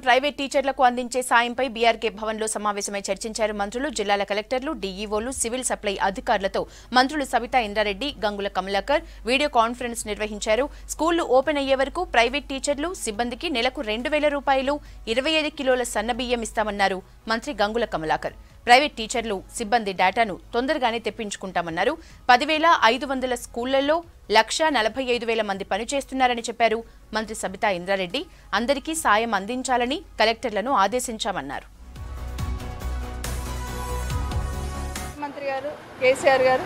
private టీచర్లకు అందించే సాయంపై BRK భవన్లో సమావేశమై చర్చించారు మంత్రులు జిల్లాల కలెక్టర్లు డీఈఓలు సివిల్ సప్లై అధికారులతో మంత్రులు సవితా ఇంద్రారెడ్డి గంగుల కమలాకర్ వీడియో కాన్ఫరెన్స్ నిర్వహించారు స్కూళ్లు ఓపెన్ అయ్యే వరకు ప్రైవేట్ టీచర్లు సిబ్బందికి నెలకు రెండు వేల రూపాయలు ఇరవై ఐదు కిలోల సన్నబియ్యం ఇస్తామన్నారు మంత్రి గంగుల కమలాకర్ ప్రైవేట్ టీచర్లు సిబ్బంది డేటాను తొందరగానే తెప్పించుకుంటామన్నారు పదివేల ఐదు వందల స్కూళ్లలో లక్ష నలభై ఐదు వేల మంది పనిచేస్తున్నారని చెప్పారు మంత్రి సబితా ఇంద్రారెడ్డి అందరికీ సాయం అందించాలని కలెక్టర్లను ఆదేశించామన్నారు ముఖ్యమంత్రి గారు కేసీఆర్ గారు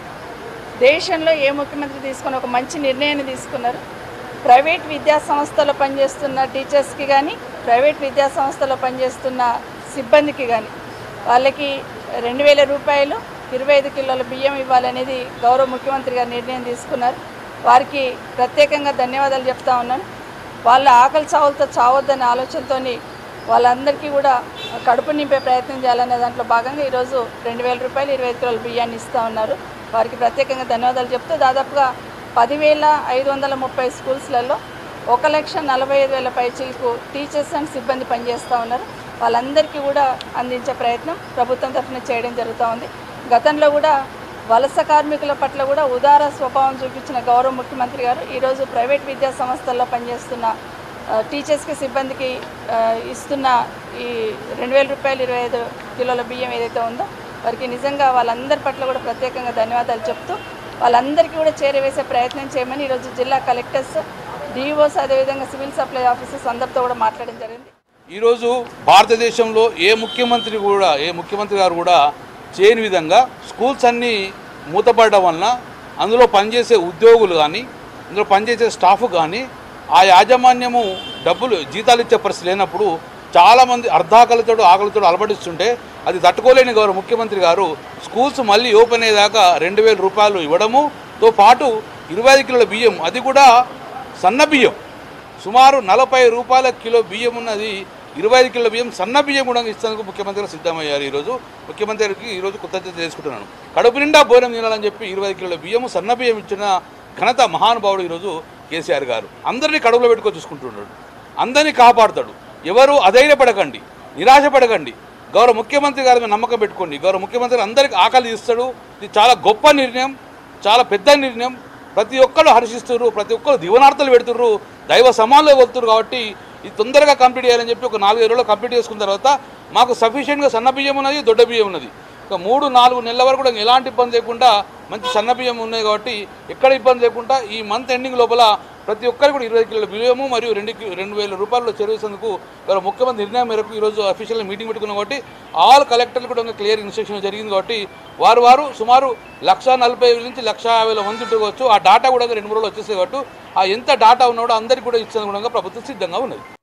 దేశంలో ఏ ముఖ్యమంత్రి తీసుకున్న ఒక మంచి నిర్ణయాన్ని తీసుకున్నారు ప్రైవేట్ విద్యా సంస్థలో పనిచేస్తున్న టీచర్స్కి కానీ ప్రైవేట్ విద్యా సంస్థలో పనిచేస్తున్న సిబ్బందికి కానీ వాళ్ళకి రెండు వేల రూపాయలు ఇరవై ఐదు కిలోల బియ్యం ఇవ్వాలనేది గౌరవ ముఖ్యమంత్రి గారు నిర్ణయం తీసుకున్నారు వారికి ప్రత్యేకంగా ధన్యవాదాలు చెప్తా ఉన్నాను వాళ్ళ ఆకలి చావులతో చావద్దనే ఆలోచనతోని వాళ్ళందరికీ కూడా కడుపు నింపే ప్రయత్నం చేయాలనే దాంట్లో భాగంగా ఈరోజు రెండు వేల రూపాయలు ఇరవై ఐదు కిలోల బియ్యాన్ని ఇస్తూ ఉన్నారు వారికి ప్రత్యేకంగా ధన్యవాదాలు చెప్తూ దాదాపుగా పదివేల ఐదు వందల ముప్పై స్కూల్స్లలో ఒక లక్ష నలభై ఐదు వేల పైచీలకు టీచర్స్ అండ్ సిబ్బంది పనిచేస్తూ ఉన్నారు వాళ్ళందరికీ కూడా అందించే ప్రయత్నం ప్రభుత్వం తరఫున చేయడం జరుగుతూ ఉంది గతంలో కూడా వలస కార్మికుల పట్ల కూడా ఉదార స్వభావం చూపించిన గౌరవ ముఖ్యమంత్రి గారు ఈరోజు ప్రైవేట్ విద్యా సంస్థల్లో పనిచేస్తున్న ఆ, టీచర్స్కి సిబ్బందికి ఆ, ఇస్తున్న ఈ రెండు వేల రూపాయలు ఇరవై ఐదు కిలోల బియ్యం ఏదైతే ఉందో వారికి నిజంగా వాళ్ళందరి పట్ల కూడా ప్రత్యేకంగా ధన్యవాదాలు చెప్తూ వాళ్ళందరికీ కూడా చేరవేసే ప్రయత్నం చేయమని ఈరోజు జిల్లా కలెక్టర్స్ డిఓస్ అదేవిధంగా సివిల్ సప్లై ఆఫీసర్స్ అందరితో కూడా మాట్లాడడం జరిగింది ఈరోజు భారతదేశంలో ఏ ముఖ్యమంత్రి కూడా ఏ ముఖ్యమంత్రి గారు కూడా చేయని విధంగా స్కూల్స్ అన్నీ మూతపడడం వలన అందులో పనిచేసే ఉద్యోగులు కానీ అందులో పనిచేసే స్టాఫ్ కానీ ఆ యాజమాన్యము డబ్బులు జీతాలు ఇచ్చే పరిస్థితి లేనప్పుడు చాలామంది అర్ధాకలితో ఆకలితో అలబడిస్తుంటే అది తట్టుకోలేని గౌరవ ముఖ్యమంత్రి గారు స్కూల్స్ మళ్ళీ ఓపెన్ అయ్యేదాకా రెండు వేల రూపాయలు ఇవ్వడముతో పాటు ఇరవై ఐదు కిలోల బియ్యం అది కూడా సన్న బియ్యం సుమారు నలభై రూపాయల కిలో బియ్యం ఉన్నది ఇరవై ఐదు కిలో బియ్యం సన్న బియ్యం కూడా ఇస్తేందుకు ముఖ్యమంత్రి గారు సిద్ధమయ్యారు ఈరోజు ముఖ్యమంత్రికి ఈరోజు కృతజ్ఞత చేసుకుంటున్నాను కడుపు నిండా భోజనం తినాలని చెప్పి ఇరవై ఐదు కిలోల బియ్యం సన్న బియ్యం ఇచ్చిన ఘనత మహానుభావుడు ఈరోజు కేసీఆర్ గారు అందరినీ కడుపులో పెట్టుకొని చూసుకుంటున్నాడు అందరినీ కాపాడుతాడు ఎవరు అధైర్యపడకండి నిరాశపడకండి గౌరవ ముఖ్యమంత్రి గారి మీద నమ్మకం పెట్టుకోండి గౌరవ ముఖ్యమంత్రి అందరికి ఆకలి ఇస్తాడు ఇది చాలా గొప్ప నిర్ణయం చాలా పెద్ద నిర్ణయం ప్రతి ఒక్కరు హర్షిస్తున్నారు ప్రతి ఒక్కరు దివనార్థాలు పెడుతుర్రు దైవ సమానంలో వెళ్తున్నారు కాబట్టి ఇది తొందరగా కంప్లీట్ చేయాలని చెప్పి ఒక నాలుగైదు రోజులు కంప్లీట్ చేసుకున్న తర్వాత మాకు సఫిషియెంట్గా సన్న బియ్యం ఉన్నది దొడ్డ బియ్యం ఉన్నది ఒక మూడు నాలుగు నెలల వరకు కూడా ఎలాంటి ఇబ్బంది లేకుండా మంచి సన్న బియ్యం ఉన్నాయి కాబట్టి ఎక్కడ ఇబ్బంది లేకుండా ఈ మంత్ ఎండింగ్ లోపల ప్రతి ఒక్కరికి కూడా ఇరవై కిలోల బియ్యము మరియు రెండు కి- రెండు వేల రూపాయలు చెరువేసేందుకు ఇవాళ ముఖ్యమంత్రి నిర్ణయం మేరకు ఈరోజు అఫీషియల్ మీటింగ్ పెట్టుకున్నాం కాబట్టి ఆల్ కలెక్టర్లు కూడా క్లియర్ ఇన్స్ట్రక్షన్ జరిగింది కాబట్టి వారు వారు సుమారు లక్ష నలభై వేల నుంచి లక్ష యాభై వేల మంది ఉంటుకోవచ్చు ఆ డాటా కూడా రెండు మూడు రోజులు వచ్చేసాయి కాబట్టి ఆ ఎంత డాటా ఉన్నాడో అందరికీ కూడా ఇచ్చేందుకు కూడా ప్రభుత్వం సిద్ధంగా ఉన్నది